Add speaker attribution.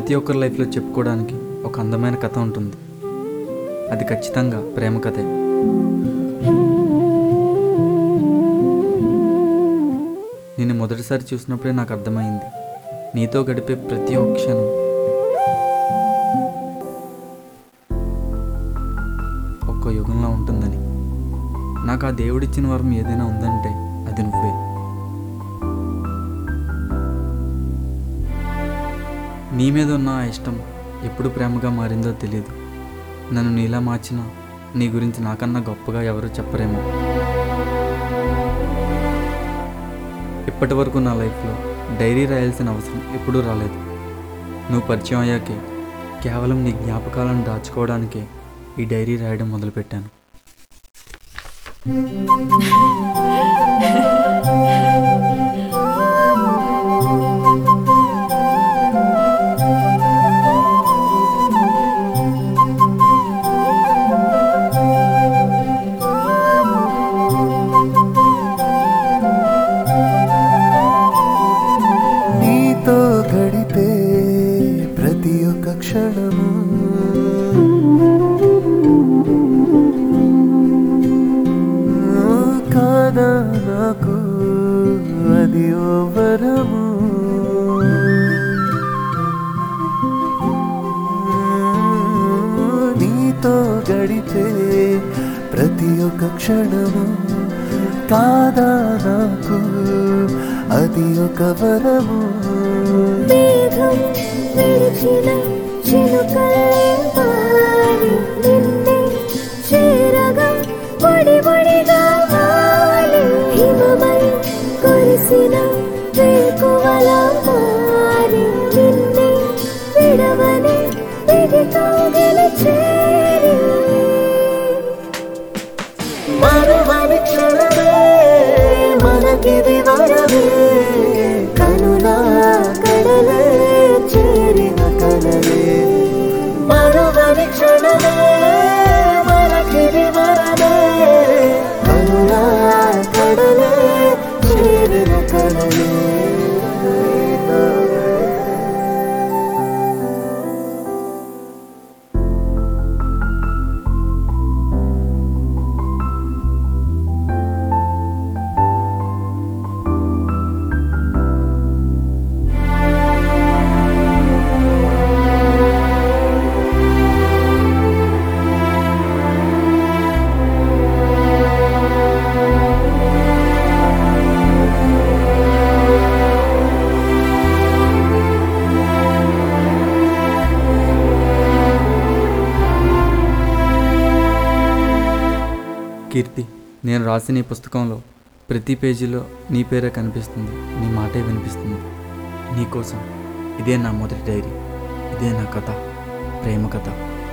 Speaker 1: ప్రతి ఒక్కరి లైఫ్లో చెప్పుకోవడానికి ఒక అందమైన కథ ఉంటుంది అది ఖచ్చితంగా ప్రేమ కథే నిన్ను మొదటిసారి చూసినప్పుడే నాకు అర్థమైంది నీతో గడిపే ప్రతి ఒక్క క్షణం ఒక్క యుగంలో ఉంటుందని నాకు ఆ దేవుడిచ్చిన వరం ఏదైనా ఉందంటే అది నువ్వే నీ మీద ఉన్న ఆ ఇష్టం ఎప్పుడు ప్రేమగా మారిందో తెలియదు నన్ను నీలా మార్చిన నీ గురించి నాకన్నా గొప్పగా ఎవరు చెప్పరేమో ఇప్పటి వరకు నా లైఫ్లో డైరీ రాయాల్సిన అవసరం ఎప్పుడూ రాలేదు నువ్వు పరిచయం అయ్యాకే కేవలం నీ జ్ఞాపకాలను దాచుకోవడానికే ఈ డైరీ రాయడం మొదలుపెట్టాను
Speaker 2: నీతో గడిపే ప్రతి ఒక్క క్షణము కాదా నాకు అది ఓ వరము నీతో గడిపే ప్రతి ఒక్క క్షణము కాదా నాకు అది ఒక వరము
Speaker 3: మేఘం విడిచిన చిలుకలే మారి నిన్నే చేరగా పొడి పొడిగా వాలి హిమమై కురిసిన వేకువల మారి నిన్నే విడవని ఇది కౌగిలి చేరి
Speaker 2: మరువని క్షణమే మనకిది వరమే కనులా కడలే చేరిన కలలే మరువని క్షణమే మనకిది వరమే కనులా కడలే చేరిన కలలే
Speaker 1: కీర్తి నేను రాసిన ఈ పుస్తకంలో ప్రతి పేజీలో నీ పేరే కనిపిస్తుంది నీ మాటే వినిపిస్తుంది నీకోసం ఇదే నా మొదటి డైరీ ఇదే నా కథ ప్రేమ కథ